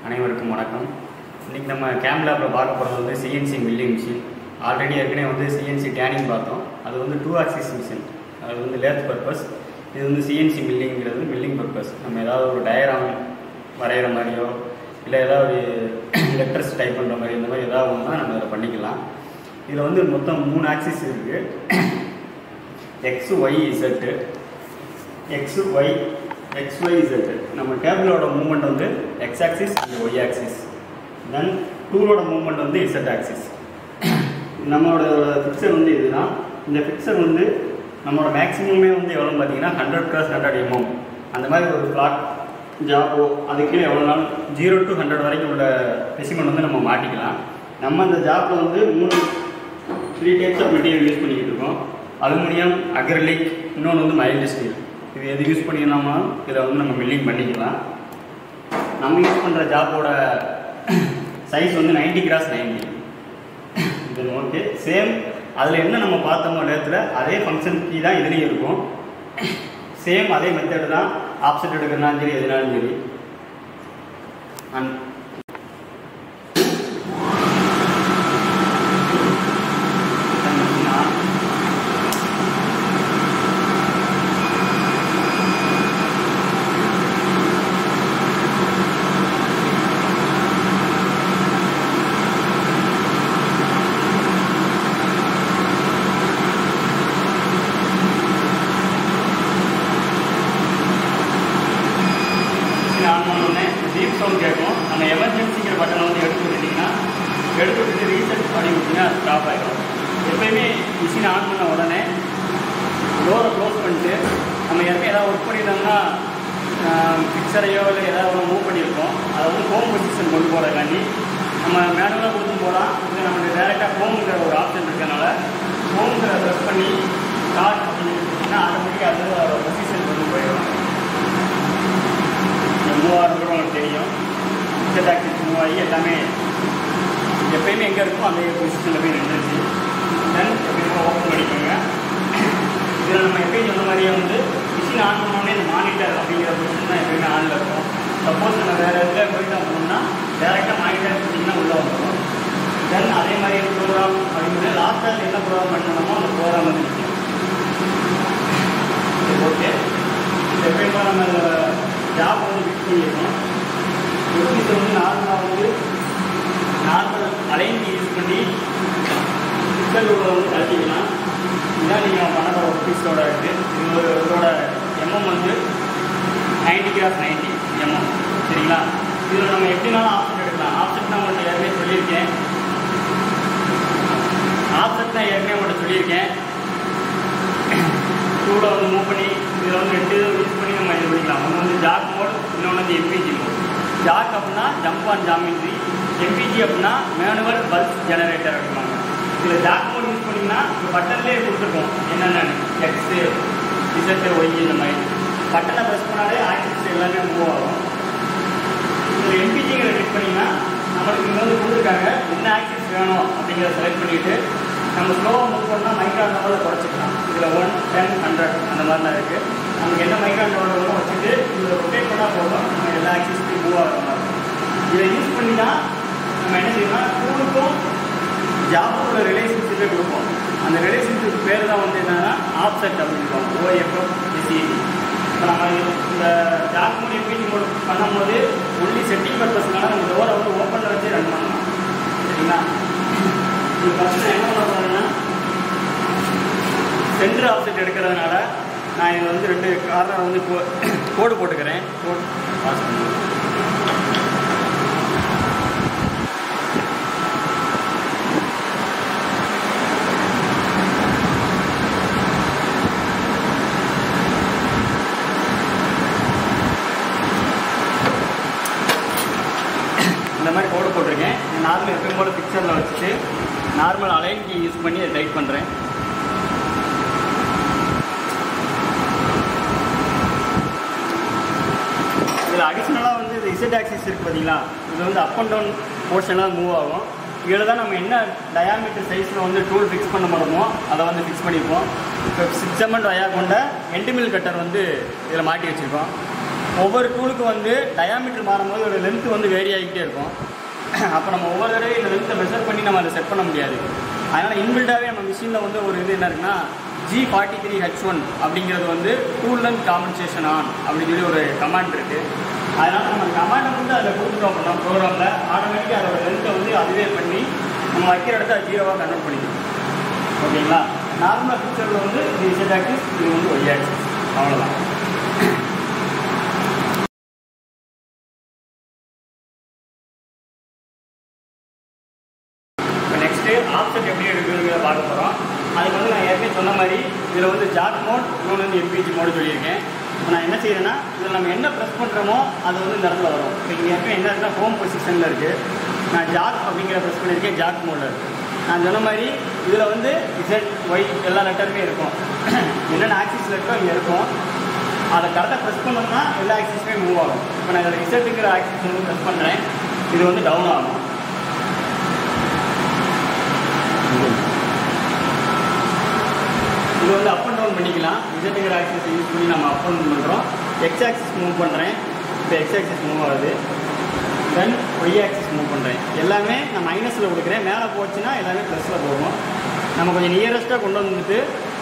அனைவருக்கும் வணக்கம் இன்றைக்கி நம்ம கேம் லேபில் பார்க்க போகிறது வந்து சிஎன்சி மில்லிங் மிஷின் ஆல்ரெடி ஏற்கனவே வந்து சிஎன்சி டேனிங் பார்த்தோம் அது வந்து டூ ஆக்சிஸ் மிஷின் அது வந்து லேத் பர்பஸ் இது வந்து சிஎன்சி மில்லிங்கிறது மில்லிங் பர்பஸ் நம்ம ஏதாவது ஒரு டயராம் வரைகிற மாதிரியோ இல்லை ஏதாவது லெட்டர்ஸ் டைப் பண்ணுற மாதிரி இந்த மாதிரி ஏதாவது ஒன்றா நம்ம அதை பண்ணிக்கலாம் இதில் வந்து மொத்தம் மூணு ஆக்சிஸ் இருக்குது X Y Z X Y X Y Z நம்ம டேபிளோட மூவ்மெண்ட் வந்து X axis and Y axis then டூலோட மூவ்மெண்ட் வந்து இசட் ஆக்சிஸ் நம்மளோட ஃபிக்சர் வந்து இதுதான் இந்த ஃபிக்சர் வந்து நம்மளோட மேக்ஸிமமே வந்து எவ்வளோன்னு பார்த்தீங்கன்னா ஹண்ட்ரட் கிராஸ் ஹண்ட்ரட் எம்எம் அந்த மாதிரி ஒரு ஃப்ளாட் ஜாபோ அதுக்கு எவ்வளோ நாள் ஜீரோ டு ஹண்ட்ரட் வரைக்கும் உள்ள ஸ்பெசிமெண்ட் வந்து நம்ம மாட்டிக்கலாம் நம்ம அந்த ஜாப்பில் வந்து மூணு three types of material use பண்ணிக்கிட்டு இருக்கோம் அலுமினியம் அக்ரலிக் இன்னொன்று வந்து மைல்டு ஸ்டீல் இது எது யூஸ் பண்ணிக்கலாமா இதை வந்து நம்ம மில்லிங் பண்ணிக்கலாம் நம்ம யூஸ் பண்ணுற ஜாப்போட சைஸ் வந்து 90 கிராஸ் 90 இது ஓகே சேம் அதில் என்ன நம்ம பார்த்தோமோ நேரத்தில் அதே ஃபங்க்ஷன் கீ தான் இதுலேயும் இருக்கும் சேம் அதே மெத்தட் தான் ஆப்செட் எடுக்கிறனாலும் சரி எதுனாலும் சரி அண்ட் ஆன் பண்ணோடனே டீப் சவுண்ட் கேட்கும் அந்த எமர்ஜென்சிங்கிற பட்டனை வந்து எடுத்து விட்டுட்டிங்கன்னா எடுத்து விட்டுட்டு ரீசெட் பண்ணி விட்டிங்கன்னா அது ஸ்டாப் ஆகிடும் எப்பயுமே மிஷின் ஆன் பண்ண உடனே டோரை க்ளோஸ் பண்ணிட்டு நம்ம எப்போ ஏதாவது ஒர்க் பண்ணியிருந்தோம்னா பிக்சரையோ இல்லை ஏதாவது ஒன்று மூவ் பண்ணியிருக்கோம் அதை வந்து ஹோம் பொசிஷன் கொண்டு போகிறக்காண்டி நம்ம மேனுவலாக கொடுத்து போகலாம் இல்லை நமக்கு டேரெக்டாக ஹோம்ங்கிற ஒரு ஆப்ஷன் இருக்கனால ஹோம்ங்கிற ப்ரெஸ் பண்ணி ஸ்டார்ட் பண்ணிங்கன்னா ஆட்டோமேட்டிக்காக அது அதோட பொசிஷன் கொண்டு போயிடும் மூவாயிரம் கூட உங்களுக்கு தெரியும் டிக்கெட் ஆக்சிஸ் மூவ் ஆகி எல்லாமே எப்பயுமே எங்கே இருக்கும் அந்த பொசிஷனில் போய் நின்றுச்சு தென் எப்பயுமே ஓப்பன் பண்ணிக்கோங்க இதில் நம்ம எப்பயும் சொன்ன மாதிரியே வந்து மிஷின் ஆன் பண்ணோடனே இந்த மானிட்டர் அப்படிங்கிற பொசிஷன் தான் எப்பயுமே ஆனில் இருக்கும் சப்போஸ் நம்ம வேறு இடத்துல போயிட்டு பண்ணோம்னா டேரெக்டாக மானிட்டர் பண்ணிங்கன்னா உள்ளே வந்துடும் தென் அதே மாதிரி ப்ரோக்ராம் அப்படிங்கிறது லாஸ்ட்டாக என்ன ப்ரோக்ராம் பண்ணணுமோ அந்த ப்ரோக்ராம் வந்து நிற்கும் ஓகே எப்பயுமே நம்ம ஜாப் வந்து ஃபிக்ஸ் பண்ணியிருக்கோம் ஒர்க்கீஸை வந்து நார்மலாக வந்து நார்மல் அலைன் யூஸ் பண்ணி பிக்சல் உள்ள வந்து கழட்டிக்கலாம் இதுதான் நீங்கள் பண்ண ஒரு பீஸோட இருக்குது இது ஒரு இதோட எம்எம் வந்து நைன்டி கிராஸ் நைன்டி எம்எம் சரிங்களா இதில் நம்ம எப்படினாலும் ஆப்ஷன் எடுக்கலாம் ஆப்ஷன் நான் உங்கள்கிட்ட ஏற்கனவே சொல்லியிருக்கேன் ஆப்ஷன் தான் ஏற்கனவே உங்கள்கிட்ட சொல்லியிருக்கேன் டூவில் வந்து மூவ் பண்ணி இதில் வந்து ரெண்டு யூஸ் பண்ணி நம்ம இது பண்ணிக்கலாம் ஒன்று வந்து ஜாக் மோட் இன்னொன்று வந்து எம்பிஜி மோட் ஜாக் அப்படின்னா ஜம்ப் ஆன் ஜாமின்ட்ரி எம்பிஜி அப்படின்னா மேனுவல் பல்ஸ் ஜெனரேட்டர் அப்படிம்பாங்க இதில் ஜாக் மோட் யூஸ் பண்ணிங்கன்னா இப்போ பட்டன்லேயே கொடுத்துருக்கோம் என்னென்ன எக்ஸு இசட்டு ஒய் இந்த மாதிரி பட்டனை ப்ரெஸ் பண்ணாலே ஆக்சிஸ் எல்லாமே மூவ் ஆகும் இதில் எம்பிஜிங்கிற கிளிக் பண்ணிங்கன்னா நம்மளுக்கு இங்கே வந்து கொடுத்துருக்காங்க என்ன ஆக்சிஸ் வேணும் அப்படிங்கிறத செலக்ட் பண்ணிவிட்டு நம்ம ஸ்லோவாக மூவ் பண்ணால் மைக்ரான் லெவலில் குறைச்சிக்கலாம் இதில் ஒன் டென் ஹண்ட்ரட் அந்த மாதிரி தான் இருக்குது நமக்கு என்ன மைக்ரான் லெவல் வேணும் வச்சுட்டு இதில் ரொட்டேட் பண்ணால் போதும் நம்ம எல்லா ஆக்சிஸ்க்கும் மூவ் ஆகிற மாதிரி இதை யூஸ் பண்ணி தான் நம்ம என்ன செய்யணும்னா டூலுக்கும் ஜாபோட ரிலேஷன்ஷிப்பே கொடுப்போம் அந்த ரிலேஷன்ஷிப் பேர் தான் வந்து என்னன்னா ஆப்செட் அப்படின்னு ஓஎஃப்எம் எஸ்இடி இப்போ நம்ம இந்த ஜாப் மூலியம் மீட்டிங் பண்ணும்போது ஒன்லி செட்டிங் பர்பஸ்னால நம்ம டோரை வந்து ஓப்பனில் வச்சு ரன் பண்ணலாம் சரிங்களா இது ஃபஸ்ட்டு என்ன பண்ண போகிறேன்னா சென்டர் ஆப்செட் எடுக்கிறதுனால நான் இது வந்து ரெண்டு கார்னர் வந்து கோ கோடு போட்டுக்கிறேன் கோட் பாஸ் பண்ணுவேன் இந்த மாதிரி கோடு போட்டிருக்கேன் நார்மல் எப்பயும் போல பிக்சரில் வச்சுட்டு நார்மல் அலைன் கீ யூஸ் பண்ணி அதை டைப் பண்ணுறேன் இதில் அடிஷ்னலாக வந்து இது இசட் ஆக்சிஸ் இருக்குது பார்த்தீங்களா இது வந்து அப் அண்ட் டவுன் போர்ஷன்லாம் மூவ் ஆகும் இதில் தான் நம்ம என்ன டயாமீட்டர் சைஸில் வந்து டூல் ஃபிக்ஸ் பண்ண முடியுமோ அதை வந்து ஃபிக்ஸ் பண்ணிப்போம் இப்போ சிக்ஸ் எம்எண்ட் வயா கொண்ட எண்டு மில் கட்டர் வந்து இதில் மாட்டி வச்சுருக்கோம் ஒவ்வொரு டூலுக்கு வந்து டயாமீட்டர் மாறும்போது ஒரு லென்த் வந்து வேரி ஆகிக்கிட்டே இருக்கும் அப்போ நம்ம ஒவ்வொரு தடவையும் இந்த லென்த்தை மெஷர் பண்ணி நம்ம அதை செட் பண்ண முடியாது அதனால் இன்பில்டாகவே நம்ம மிஷினில் வந்து ஒரு இது என்ன இருக்குன்னா G forty three H one அப்படிங்கிறது வந்து டூல் அண்ட் காம்பன்சேஷன் ஆன் அப்படின்னு சொல்லி ஒரு கமாண்ட் இருக்குது அதனால் நம்ம கமாண்டை வந்து அதில் கொடுத்துட்டோம் அப்படின்னா ப்ரோக்ராமில் ஆட்டோமேட்டிக்காக அதோட லென்த்தை வந்து அதுவே பண்ணி நம்ம வைக்கிற இடத்த ஜீரோவாக கன்வெர்ட் பண்ணிக்கணும் ஓகேங்களா நார்மலாக ஃபியூச்சரில் வந்து இது இசட் ஆக்சிஸ் இது வந்து ஒய் ஆக்சிஸ் அவ்வளோதான் இப்போ நெக்ஸ்ட்டு ஆப்செட் எப்படி எடுக்கிறதுங்கிறத பார்க்க போகிறோம் அதுக்கு வந்து நான் ஏற்கனவே சொன்ன மாதிரி இதில் வந்து ஜாக் மோட் இன்னொன்று வந்து எம்பிஜி மோடு சொல்லியிருக்கேன் இப்போ நான் என்ன செய்யறேன்னா இதில் நம்ம என்ன ப்ரெஸ் பண்ணுறோமோ அது வந்து இந்த இடத்துல வரும் இப்போ இங்கே ஏற்கனவே என்ன இருக்குன்னா ஹோம் பொசிஷனில் இருக்குது நான் ஜாக் அப்படிங்கிற ப்ரெஸ் பண்ணியிருக்கேன் ஜாக் மோடில் இருக்குது நான் சொன்ன மாதிரி இதில் வந்து இசட் ஒய் எல்லா லெட்டருமே இருக்கும் என்னென்ன ஆக்சிஸ் லெட்டரோ இங்கே இருக்கும் அதை கரெக்டாக ப்ரெஸ் பண்ணோம்னா எல்லா ஆக்சிஸுமே மூவ் ஆகும் இப்போ நான் இதில் இசட்டுங்கிற ஆக்சிஸ் வந்து ப்ரெஸ் பண்ணுறேன் இது வந்து டவுன் ஆகும் இது வந்து அப் அண்ட் டவுன் பண்ணிக்கலாம் இசட்டுங்கிற ஆக்சிஸ் யூஸ் பண்ணி நம்ம அப் அண்ட் பண்ணுறோம் எக்ஸ் ஆக்சிஸ் மூவ் பண்ணுறேன் இப்போ எக்ஸ் ஆக்சிஸ் மூவ் ஆகுது தென் ஒய் ஆக்சிஸ் மூவ் பண்ணுறேன் எல்லாமே நான் மைனஸில் கொடுக்குறேன் மேலே போச்சுன்னா எல்லாமே ப்ளஸில் போகும் நம்ம கொஞ்சம் நியரஸ்ட்டாக கொண்டு வந்துட்டு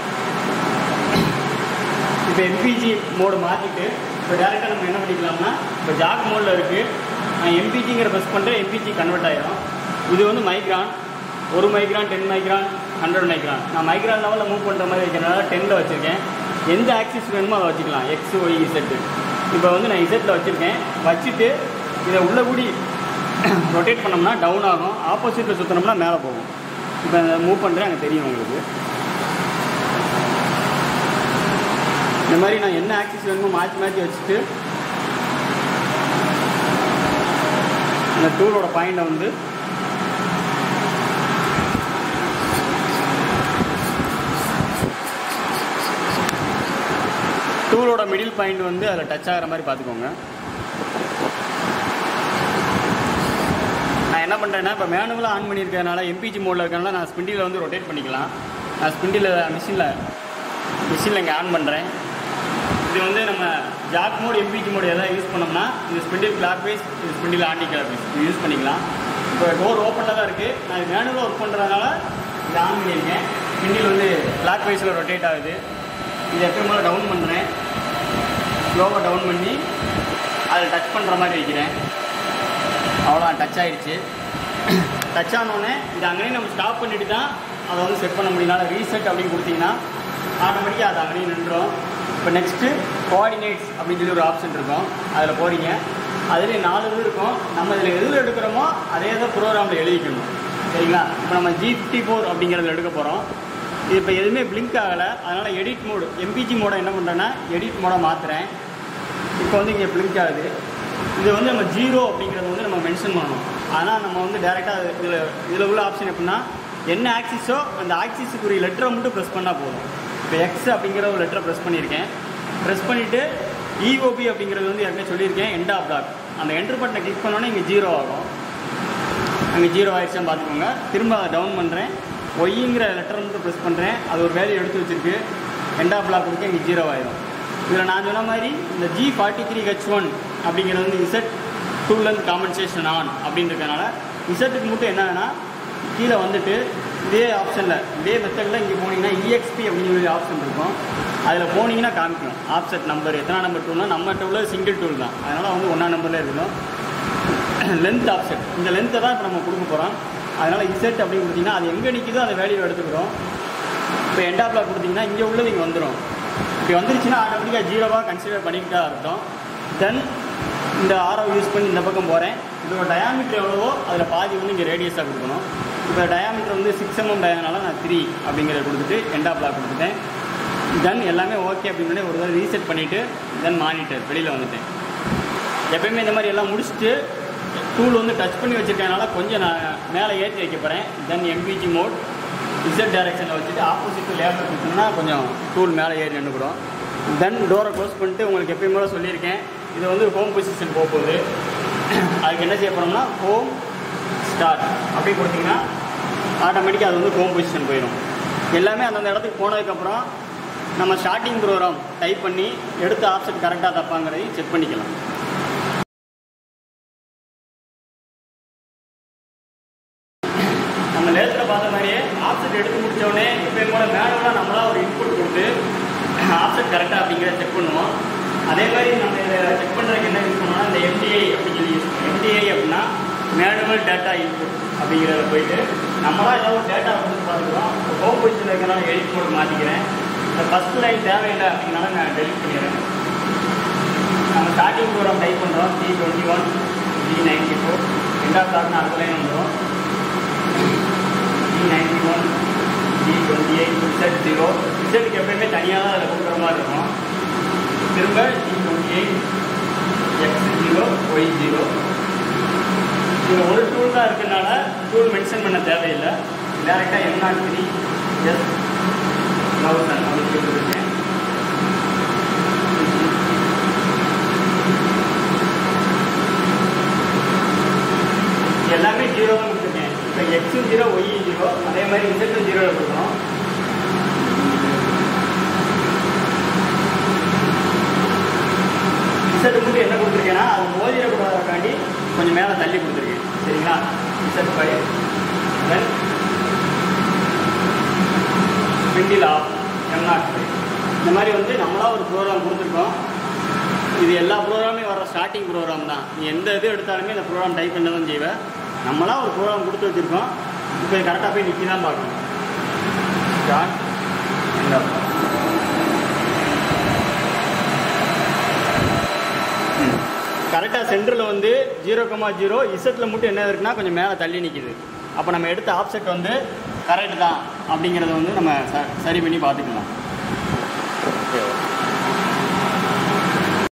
இப்போ எம்பிஜி மோடு மாற்றிட்டு இப்போ டேரெக்டாக நம்ம என்ன பண்ணிக்கலாம்னா இப்போ ஜாக் மோடில் இருக்குது நான் எம்பிஜிங்கிற ப்ரெஸ் பண்ணுறேன் எம்பிஜி கன்வெர்ட் ஆயிரும் இது வந்து மைக்ரான் ஒரு micron ten micron hundred micron நான் மைக்ரான் லெவலில் மூவ் பண்ணுற மாதிரி இருக்கிறனால டென்னில் வச்சுருக்கேன் எந்த ஆக்சிஸ் வேணுமோ அதை வச்சுக்கலாம் எக்ஸ் ஒய் இசட்டு இப்போ வந்து நான் இசட்டில் வச்சுருக்கேன் வச்சுட்டு இதை உள்ள கூடி ரொட்டேட் பண்ணோம்னா டவுன் ஆகும் ஆப்போசிட்டில் சுற்றினோம்னா மேலே போகும் இப்போ மூவ் பண்ணுறேன் அங்கே தெரியும் உங்களுக்கு இந்த மாதிரி நான் என்ன ஆக்சிஸ் வேணுமோ மாற்றி மாற்றி வச்சுட்டு இந்த டூலோட பாயிண்டை வந்து டூலோட மிடில் பாயிண்ட் வந்து அதில் டச் ஆகிற மாதிரி பார்த்துக்கோங்க நான் என்ன பண்ணுறேன்னா இப்போ மேனுவலாக ஆன் பண்ணியிருக்கறனால எம்பிஜி மோடில் இருக்கனால நான் ஸ்பிண்டில் வந்து ரொட்டேட் பண்ணிக்கலாம் நான் ஸ்பிண்டில் மிஷினில் மிஷினில் இங்கே ஆன் பண்ணுறேன் இது வந்து நம்ம ஜாக் மோட் எம்பிஜி மோட் எதாவது யூஸ் பண்ணோம்னா இது ஸ்பிண்டில் கிளாக் வைஸ் இது ஸ்பிண்டில் ஆண்டி கிளாக் வைஸ் இது யூஸ் பண்ணிக்கலாம் இப்போ டோர் ஓப்பனில் தான் இருக்குது நான் மேனுவலாக ஒர்க் பண்ணுறதுனால இது ஆன் பண்ணியிருக்கேன் ஸ்பிண்டில் வந்து கிளாக் வைஸில் ரொட்டேட் ஆகுது இது எப்பயும் போல் டவுன் பண்ணுறேன் ஸ்லோவாக டவுன் பண்ணி அதில் டச் பண்ணுற மாதிரி வைக்கிறேன் அவ்வளோ டச் ஆயிடுச்சு டச் ஆனோடனே இது அங்கேயே நம்ம ஸ்டாப் பண்ணிட்டு தான் அதை வந்து செட் பண்ண முடியும் ரீசெட் அப்படின்னு கொடுத்தீங்கன்னா ஆட்டோமேட்டிக்காக அது அங்கேயே நின்றோம் இப்போ நெக்ஸ்ட்டு கோஆர்டினேட்ஸ் அப்படின்னு சொல்லி ஒரு ஆப்ஷன் இருக்கும் அதில் போகிறீங்க அதில் நாலு இது இருக்கும் நம்ம இதில் எதில் எடுக்கிறோமோ அதே தான் ப்ரோக்ராமில் எழுதிக்கணும் சரிங்களா இப்போ நம்ம ஜி ஃபிஃப்டி ஃபோர் அப்படிங்கிறதுல எடுக்க போகிறோம் இது இப்போ எதுவுமே பிளிங்க் ஆகலை அதனால் எடிட் மோடு எம்பிஜி மோடை என்ன பண்ணுறேன்னா எடிட் மோடை மாற்றுறேன் இப்போ வந்து இங்கே பிளிங்க் ஆகுது இது வந்து நம்ம ஜீரோ அப்படிங்கிறது வந்து நம்ம மென்ஷன் பண்ணணும் ஆனால் நம்ம வந்து டேரெக்டாக இதில் இதில் உள்ள ஆப்ஷன் எப்படின்னா என்ன ஆக்சிஸோ அந்த ஆக்சிஸுக்குரிய லெட்டரை மட்டும் ப்ரெஸ் பண்ணால் போதும் இப்போ எக்ஸ் அப்படிங்கிற ஒரு லெட்டரை ப்ரெஸ் பண்ணியிருக்கேன் ப்ரெஸ் பண்ணிவிட்டு இஓபி அப்படிங்கிறது வந்து ஏற்கனவே சொல்லியிருக்கேன் எண்டா பிளாக் அந்த என்ட்ரு பட்டனை கிளிக் பண்ணோன்னே இங்கே ஜீரோ ஆகும் அங்கே ஜீரோ ஆயிடுச்சான்னு பார்த்துக்கோங்க திரும்ப அதை டவுன் பண்ணுறேன் ஒய்ங்கிற லெட்டர் மட்டும் ப்ரெஸ் பண்ணுறேன் அது ஒரு வேல்யூ எடுத்து வச்சிருக்கு எண்டா பிளாக் கொடுக்க இங்கே ஜீரோ ஆயிரும் இதில் நான் சொன்ன மாதிரி இந்த G forty three H one அப்படிங்கிறது வந்து இசட் டூலேருந்து காம்பன்சேஷன் ஆன் அப்படின்றதுனால இசட்டுக்கு மட்டும் என்னன்னா கீழே வந்துட்டு இதே ஆப்ஷனில் இதே மெத்தடில் இங்கே போனீங்கன்னா இஎக்ஸ்பி அப்படின்னு சொல்லி ஆப்ஷன் இருக்கும் அதில் போனீங்கன்னா காமிக்கும் ஆப்செட் நம்பர் எத்தனை நம்பர் டூல்னா நம்மகிட்ட உள்ள சிங்கிள் டூல் தான் அதனால் வந்து ஒன்றா நம்பரில் இருக்கணும் லென்த் ஆப்ஷன் இந்த லென்த்தை தான் இப்போ நம்ம கொடுக்க போகிறோம் அதனால் இசட் அப்படின்னு கொடுத்தீங்கன்னா அது எங்கே நிற்கிதோ அந்த வேல்யூ எடுத்துக்கிறோம் இப்போ எண்டா பிளாக் கொடுத்தீங்கன்னா இங்கே உள்ளது இங்கே வந்துடும் இப்படி வந்துருச்சுன்னா ஆட்டோமேட்டிக்காக ஜீரோவாக கன்சிடர் பண்ணிக்கிட்டா அர்த்தம் தென் இந்த ஆரோ யூஸ் பண்ணி இந்த பக்கம் போகிறேன் இதோட டயாமீட்டர் எவ்வளவோ அதில் பாதி வந்து இங்கே ரேடியஸாக கொடுக்கணும் இப்போ டயாமீட்டர் வந்து சிக்ஸ் எம்எம் டயனால நான் த்ரீ அப்படிங்கிறத கொடுத்துட்டு எண்டா பிளாக் கொடுத்துட்டேன் தென் எல்லாமே ஓகே அப்படின்னு ஒரு தடவை ரீசெட் பண்ணிவிட்டு தென் மானிட்டர் வெளியில் வந்துட்டேன் எப்பயுமே இந்த மாதிரி எல்லாம் முடிச்சுட்டு டூல் வந்து டச் பண்ணி வச்சிருக்கனால கொஞ்சம் நான் மேலே ஏற்றி வைக்க போகிறேன் தென் எம்பிஜி மோட் இசட் டைரக்ஷனில் வச்சுட்டு ஆப்போசிட் லேபர் கொடுத்தோம்னா கொஞ்சம் டூல் மேலே ஏறி நின்றுக்கூடும் தென் டோரை க்ளோஸ் பண்ணிட்டு உங்களுக்கு எப்பயும் போல சொல்லியிருக்கேன் இது வந்து ஹோம் பொசிஷன் போக போகுது அதுக்கு என்ன செய்ய போகிறோம்னா ஹோம் ஸ்டார்ட் அப்படி கொடுத்தீங்கன்னா ஆட்டோமேட்டிக்காக அது வந்து ஹோம் பொசிஷன் போயிடும் எல்லாமே அந்தந்த இடத்துக்கு போனதுக்கப்புறம் நம்ம ஸ்டார்டிங் ப்ரோக்ராம் டைப் பண்ணி எடுத்த ஆப்ஷன் கரெக்டாக தப்பாங்கிறதையும் செக் பண்ணிக்கலாம் நம்ம லேத்தில் பார்த்த மாதிரியே ஆப்செட் எடுத்து முடித்தோடனே எப்பயும் போல மேனுவலாக நம்மளா ஒரு இன்புட் கொடுத்து ஆப்செட் கரெக்டாக அப்படிங்கிறத செக் பண்ணுவோம் அதே மாதிரி நம்ம இதை செக் பண்ணுறதுக்கு என்ன யூஸ் பண்ணோம்னா இந்த எம்டிஐ அப்படின்னு சொல்லி யூஸ் பண்ணுவோம் எம்டிஐ அப்படின்னா மேனுவல் டேட்டா இன்புட் அப்படிங்கிறத போயிட்டு நம்மளா ஏதாவது ஒரு டேட்டா வந்து பார்த்துக்கிறோம் ஹோம் பொசிஷனில் இருக்கிறனால எடிட் மோட் மாற்றிக்கிறேன் இந்த ஃபஸ்ட் லைன் தேவையில்லை அப்படிங்கனால நான் டெலிட் பண்ணிடுறேன் நம்ம ஸ்டார்டிங் ப்ரோக்ராம் டைப் பண்ணுறோம் C twenty one G ninety four ரெண்டாவது ஸ்டார்ட்னா அடுத்த லைன் வந்துடும் G ninety one G twenty eight Z zero இசட்டுக்கு எப்பயுமே தனியாக தான் அதில் கொடுக்குற மாதிரி இருக்கும் திரும்ப G twenty eight X zero Y zero இதில் ஒரு டூல் தான் இருக்கிறதுனால டூல் மென்ஷன் பண்ண தேவையில்லை டேரெக்டாக M naught three S thousand அப்படின்னு கொடுத்துருக்கேன் எல்லாமே ஜீரோ தான் கொடுத்துருக்கேன் இப்போ எக்ஸும் ஜீரோ ஒய்யும் ஜீரோ அதே மாதிரி இசட்டும் ஜீரோவில் கொடுக்கணும் இசட் மட்டும் என்ன கொடுத்துருக்கேன்னா அது மோதிரக்கூடாதுக்காண்டி கொஞ்சம் மேலே தள்ளி கொடுத்துருக்கேன் சரிங்களா Z five then middle of M naught five இந்த மாதிரி வந்து நம்மளா ஒரு ப்ரோக்ராம் கொடுத்துருக்கோம் இது எல்லா ப்ரோக்ராமே வர ஸ்டார்டிங் ப்ரோக்ராம் தான் நீ எந்த இது எடுத்தாலுமே இந்த ப்ரோக்ராம் டைப் பண்ண தான் செய்வேன் நம்மளா ஒரு ப்ரோக்ராம் கொடுத்து வச்சுருக்கோம் இப்போ கரெக்டாக போய் நிற்கி தான் பார்க்கணும் ஸ்டார்ட் கரெக்டாக சென்டரில் வந்து ஜீரோ கமா ஜீரோ இசட்டில் மட்டும் என்ன இருக்குன்னா கொஞ்சம் மேலே தள்ளி நிற்கிது அப்போ நம்ம எடுத்த ஆப்செட் வந்து கரெக்ட் தான் அப்படிங்கிறத வந்து நம்ம ச சரி பண்ணி பார்த்துக்கலாம்